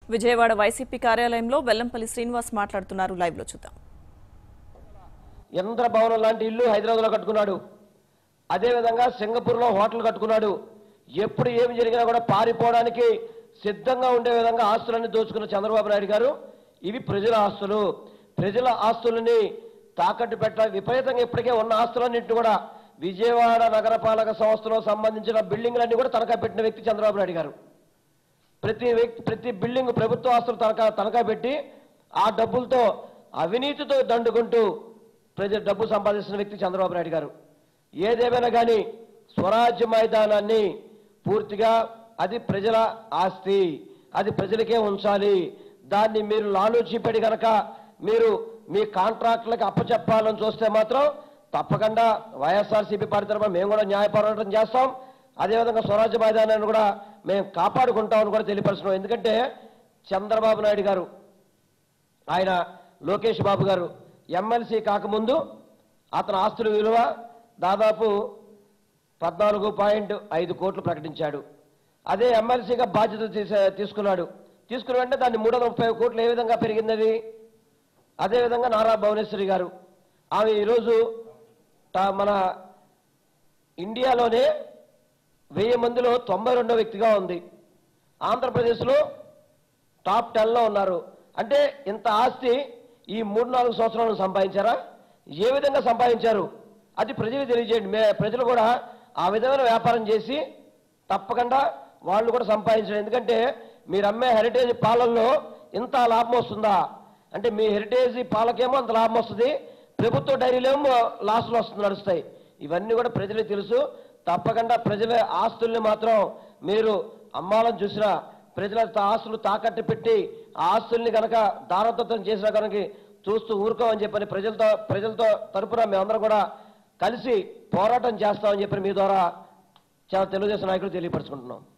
Vijayawada YCP కార్యాలయంలో వెల్లంపల్లి శ్రీనివాస్ మాట్లాడుతున్నారు live లో చూద్దాం ఇంద్ర భవనం లాంటి ఇల్లు హైదరాబాద్లో కట్టుకున్నాడు అదేవిధంగా సింగపూర్లో హోటల్ కట్టుకున్నాడు ఎప్పుడు ఏమి జరిగినా కూడా పారిపోవడానికి సిద్ధంగా ఉండే విధంగా ఆస్తులన్నీ దోచుకున్న చంద్రబాబు నాయుడు గారు ఇవి ప్రజల ఆస్తులు ప్రజల ఆస్తులని తాకట్టు పెట్ట విపరీతంగా ఇప్పటికే ఉన్న ఆస్తులన్నింటినీ కూడా విజయవాడ నగరపాలక సంస్థలో సంబంధించిన బిల్డింగ్లన్నీ కూడా తనఖా పెట్టిన వ్యక్తి చంద్రబాబు నాయుడు గారు ప్రతి వ్యక్తి ప్రతి బిల్డింగ్ ప్రభుత్వ ఆస్తులు తనఖా తనఖా పెట్టి ఆ డబ్బులతో అవినీతితో దండుకుంటూ ప్రజల డబ్బు సంపాదిస్తున్న వ్యక్తి చంద్రబాబు నాయుడు గారు ఏదేమైనా కానీ స్వరాజ్య మైదానాన్ని పూర్తిగా అది ప్రజల ఆస్తి అది ప్రజలకే ఉంచాలి దాన్ని మీరు లాలూచిపెడి గనక మీరు మీ కాంట్రాక్టులకు అప్పచెప్పాలని చూస్తే మాత్రం తప్పకుండా వైఎస్ఆర్సీపీ పార్టీ తరఫున మేము కూడా న్యాయ పోరాటం చేస్తాం అదేవిధంగా స్వరాజ్య మైదానాన్ని కూడా మేము కాపాడుకుంటామని కూడా తెలియపరుస్తున్నాం ఎందుకంటే చంద్రబాబు నాయుడు గారు ఆయన లోకేష్ బాబు గారు ఎమ్మెల్సీ కాకముందు అతని ఆస్తుల విలువ దాదాపు పద్నాలుగు పాయింట్ ఐదు కోట్లు ప్రకటించాడు అదే ఎమ్మెల్సీగా బాధ్యత తీసే- తీసుకున్నాడు తీసుకున్న వెంటనే దాన్ని మూడు వందల ముప్పై కోట్లు ఏ విధంగా పెరిగింది అదేవిధంగా నారా భువనేశ్వరి గారు ఆమె ఈరోజు తా- మన ఇండియాలోనే వెయ్యి మందిలో తొంభై రెండో వ్యక్తిగా ఉంది ఆంధ్రప్రదేశ్లో టాప్ టెన్లో ఉన్నారు అంటే ఇంత ఆస్తి ఈ మూడు నాలుగు సంవత్సరాలు సంపాదించారా ఏ విధంగా సంపాదించారు అది ప్రజలకు తెలియజేయండి మే ప్రజలు కూడా ఆ విధమైన వ్యాపారం చేసి తప్పకుండా వాళ్ళు కూడా సంపాదించడం ఎందుకంటే మీరు అమ్మే హెరిటేజ్ పాలల్లో ఇంత లాభం వస్తుందా అంటే మీ హెరిటేజ్ పాలకేమో అంత లాభం వస్తుంది ప్రభుత్వ డైరీలేమో లాస్లు వస్తుంది నడుస్తాయి ఇవన్నీ కూడా ప్రజలకు తెలుసు తప్పకుండా ప్రజల ఆస్తుల్ని మాత్రం మీరు అమ్మాలని చూసినా ప్రజల తా- ఆస్తులు తాకట్టు పెట్టి ఆ ఆస్తుల్ని కనుక దారదత్తం చేసిన కనుక చూస్తూ ఊరుకోమని చెప్పని ప్రజలతో ప్రజలతో తరపున మేమందరం కూడా కలిసి పోరాటం చేస్తామని చెప్పి మీ ద్వారా చాలా తెలుగుదేశం నాయకులు తెలియపరచుకుంటున్నాం